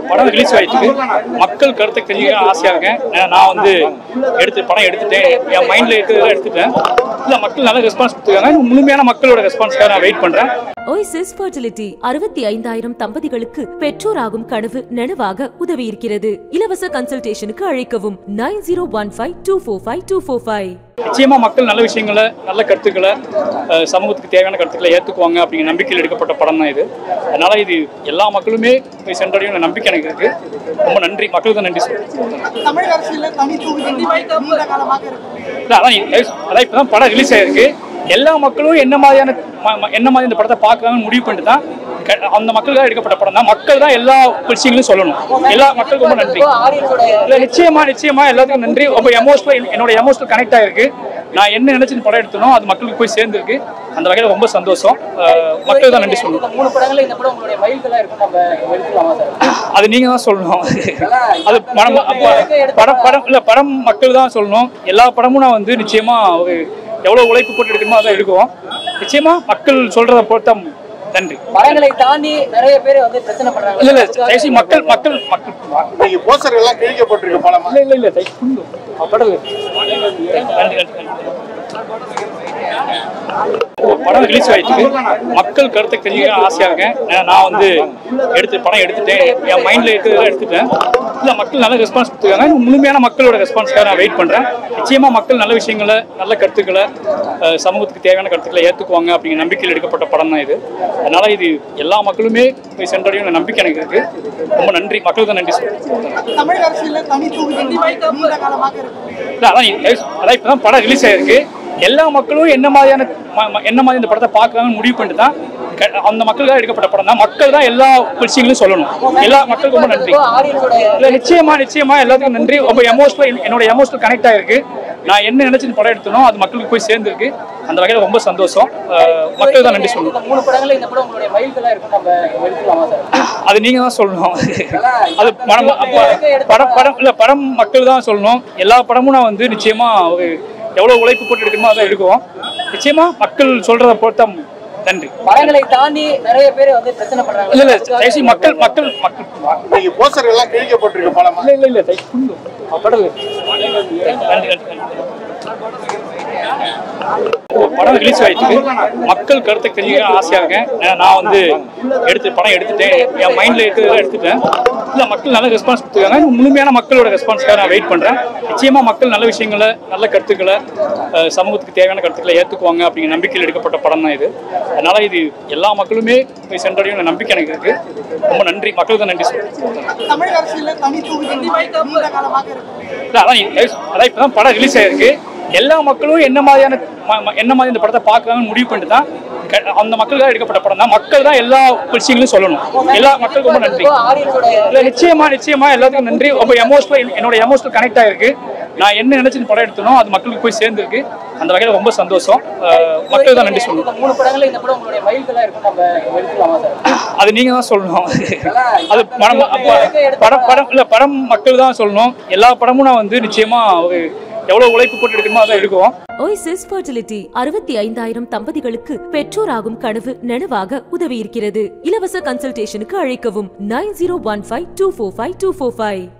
படம் ரிலீஸ் ஆயிடுச்சு மக்கள் கருத்தை தெரிஞ்சுக்க ஆசையா இருக்கேன் ஏன்னா நான் வந்து எடுத்து படம் எடுத்துட்டேன் என் மைண்ட்ல இருக்கிறத எடுத்துட்டேன் இல்ல மக்கள் நல்ல ரெஸ்பான்ஸ் கொடுத்துருக்காங்க முழுமையான மக்களோட ரெஸ்பான்ஸ்க்காக நான் வெயிட் பண்றேன் ஓய்சிஸ் ஃபர்டிலிட்டி அறுபத்தி ஐந்தாயிரம் தம்பதிகளுக்கு பெற்றோராகும் கனவு நனவாக உதவி இருக்கிறது இலவச கன்சல்டேஷனுக்கு அழைக்கவும் nine zero one five two four five two four five நிச்சயமா மக்கள் நல்ல விஷயங்களை நல்ல கருத்துக்களை அஹ், சமூகத்துக்கு தேவையான கருத்துக்களை ஏற்றுக்குவாங்க அப்படிங்கிற நம்பிக்கையில் எடுக்கப்பட்ட படம் தான் இது அதனால இது எல்லா மக்களுமே போய் சென்றடையும் நம்பிக்கை எனக்கு இருக்கு ரொம்ப நன்றி மக்களுக்கு தான் நன்றி சொல்றேன் தமிழக அரசியல தனி தொகுதி நீண்ட காலமாக இருக்கு இல்ல, அதான் நீ- அதான் இப்பதான் படம் ரிலீஸ் ஆயிருக்கு எல்லா மக்களும் என்ன மாதிரியான ம- ம- என்ன மாதிரி இந்த படத்தை பார்க்கலாம்னு முடிவு பண்ணிட்டு தான் க- அந்த மக்களுக்காக எடுக்கப்பட்ட படம் தான் மக்கள் தான் எல்லா விஷயங்களையும் சொல்லணும் எல்லா மக்களுக்கும் ரொம்ப நன்றி இல்ல நிச்சயமா நிச்சயமா எல்லாத்துக்கும் நன்றி ரொம்ப எமோஷனல் என்னோட எமோஷனல் கனெக்ட் ஆயிருக்கு நான் என்ன நினைச்சு இந்த படம் எடுத்தனோ அது மக்களுக்கு போய் சேர்ந்துருக்கு அந்த வகையில் ரொம்ப சந்தோஷம் அஹ், மக்களுக்கு தான் நன்றி சொல்லணும் மூணு படங்கள்ல இந்த படம் உங்களுடைய மைல்கல்லா இருக்கும் நம்ம எடுத்துக்கலாமா சார் அது நீங்க தான் சொல்லணும் அது படம் அப்ப- படம் படம் இல்ல படம் மக்கள் தான் சொல்லணும் எல்லா படமும் நான் வந்து நிச்சயமா ஒரு எவ்வளவு உழைப்பு போட்டு எடுக்கணுமோ அதான் எடுக்குவோம் நிச்சயமா மக்கள் சொல்றத பொறுத்த நன்றி படங்களை தாண்டி நிறைய பேர் வந்து பிரச்சனை பண்றாங்க இல்ல இல்ல தயவுசெய்து மக்கள் மக்கள் மக்கள் நீங்க போஸ்டர் எல்லாம் கிழிக்கப்பட்டிருக்கு படமா இல்ல இல்ல இல்ல தயவு புரிந்து. படம் நன்றி நன்றி நன்றி படம் ரிலீஸ் ஆயிடுச்சு மக்கள் கருத்தை தெரிஞ்சுக்க ஆசையா இருக்கேன் ஏன்னா நான் வந்து எடுத்து படம் எடுத்துட்டேன் என் மைண்ட்ல இருக்கிறத எடுத்துட்டேன் இல்ல மக்கள் நல்ல ரெஸ்பான்ஸ் கொடுத்துருக்காங்க முழுமையான மக்களோட ரெஸ்பான்ஸ்க்காக நான் வெயிட் பண்றேன் நிச்சயமா மக்கள் நல்ல விஷயங்களை நல்ல கருத்துக்களை அஹ், சமூகத்துக்கு தேவையான கருத்துக்களை ஏற்றுக்குவாங்க அப்படிங்கிற நம்பிக்கையில் எடுக்கப்பட்ட படம் தான் இது அதனால இது எல்லா மக்களுமே போய் சென்றடையும் நம்பிக்கை எனக்கு இருக்கு ரொம்ப நன்றி மக்களுக்கு தான் நன்றி சொல்றேன் தமிழக அரசியல தனி தொகுதி நீண்ட காலமாக இருக்கு இல்ல, அதான் நீ- அதான் இப்பதான் படம் ரிலீஸ் ஆயிருக்கு எல்லா மக்களும் என்ன மாதிரியான ம- ம- என்ன மாதிரி இந்த படத்தை பார்க்கலாம்னு முடிவு பண்ணிட்டு தான் க- அந்த மக்களுக்காக எடுக்கப்பட்ட படம் தான் மக்கள் தான் எல்லா விஷயங்களையும் சொல்லணும் எல்லா மக்களுக்கும் ரொம்ப நன்றி ஆடியன்ஸோட இல்ல நிச்சயமா நிச்சயமா எல்லாத்துக்கும் நன்றி ரொம்ப எமோஷனல் என்னோட எமோஷனல் கனெக்ட் ஆயிருக்கு நான் என்ன நினைச்சு இந்த படம் எடுத்தனோ அது மக்களுக்கு போய் சேர்ந்துருக்கு அந்த வகையில் ரொம்ப சந்தோஷம் அஹ், மக்களுக்கு தான் நன்றி சொல்லணும் இந்த மூணு படங்கள்ல இந்த படம் உங்களுடைய மைல்கல்லா இருக்கும் நம்ம எடுத்துக்கலாமா சார் அது நீங்க தான் சொல்லணும் அது படம் அப்ப- படம் படம் இல்ல படம் மக்கள் தான் சொல்லணும் எல்லா படமும் நான் வந்து நிச்சயமா ஒரு எவ்வளவு உழைப்பு போட்டு எடுக்கணுமோ அதான் எடுக்குவோம் நிச்சயமா மக்கள் சொல்றத பொறுத்த நன்றி படங்களை தாண்டி நிறைய பேர் வந்து பிரச்சனை பண்றாங்க இல்ல இல்ல தயவுசெய்து மக்கள் மக்கள் மக்கள் நீங்க போஸ்டர் எல்லாம் கிழிக்கப்பட்டிருக்கு படமா இல்ல இல்ல இல்ல தயவு புரிந்து. படம் நன்றி நன்றி நன்றி படம் ரிலீஸ் ஆயிடுச்சு மக்கள் கருத்தை தெரிஞ்சுக்க ஆசையா இருக்கேன் ஏன்னா நான் வந்து எடுத்து படம் எடுத்துட்டேன் என் மைண்ட்ல இருக்கிறத எடுத்துட்டேன் இல்ல மக்கள் நல்ல ரெஸ்பான்ஸ் கொடுத்துருக்காங்க முழுமையான மக்களோட ரெஸ்பான்ஸ்க்காக நான் வெயிட் பண்றேன் நிச்சயமா மக்கள் நல்ல விஷயங்களை நல்ல கருத்துக்களை அஹ், சமூகத்துக்கு தேவையான கருத்துக்களை ஏற்றுக்குவாங்க அப்படிங்கிற நம்பிக்கையில் எடுக்கப்பட்ட படம் தான் இது அதனால இது எல்லா மக்களுமே போய் சென்றடையும் நம்பிக்கை எனக்கு இருக்கு ரொம்ப நன்றி மக்களுக்கு தான் நன்றி சொல்றேன் தமிழக அரசியல தனி தொகுதி நீண்ட காலமாக இருக்கு இல்ல, அதான் நீ- அதான் இப்பதான் படம் ரிலீஸ் ஆயிருக்கு எல்லா மக்களும் என்ன மாதிரியான ம- ம- என்ன மாதிரி இந்த படத்தை பார்க்கலாம்னு முடிவு பண்ணிட்டு தான் க- அந்த மக்களுக்காக எடுக்கப்பட்ட படம் தான் மக்கள் தான் எல்லா விஷயங்களையும் சொல்லணும் எல்லா மக்களுக்கும் ரொம்ப நன்றி ஆடியன்ஸோட இல்ல நிச்சயமா நிச்சயமா எல்லாத்துக்கும் நன்றி ரொம்ப எமோஷனல் என்னோட எமோஷனல் கனெக்ட் ஆயிருக்கு நான் என்ன நினைச்சு இந்த படம் எடுத்தனோ அது மக்களுக்கு போய் சேர்ந்துருக்கு அந்த வகையில் ரொம்ப சந்தோஷம் அஹ், மக்களுக்கு தான் நன்றி சொல்லணும் இந்த மூணு படங்கள்ல இந்த படம் உங்களுடைய மைல்கல்லா இருக்கும் நம்ம எடுத்துக்கலாமா சார் அது நீங்க தான் சொல்லணும் அது படம் அப்ப- படம் படம் இல்ல படம் மக்கள் தான் சொல்லணும் எல்லா படமும் நான் வந்து நிச்சயமா ஒரு எவ்வளவு உழைப்பு போட்டு எடுக்கணுமோ அதான் எடுக்குவோம் ஓய்சிஸ் ஃபர்டிலிட்டி அறுபத்தி ஐந்தாயிரம் தம்பதிகளுக்கு பெற்றோராகும் கனவு நனவாக உதவி இருக்கிறது இலவச கன்சல்டேஷனுக்கு அழைக்கவும் nine zero one five two four five two four five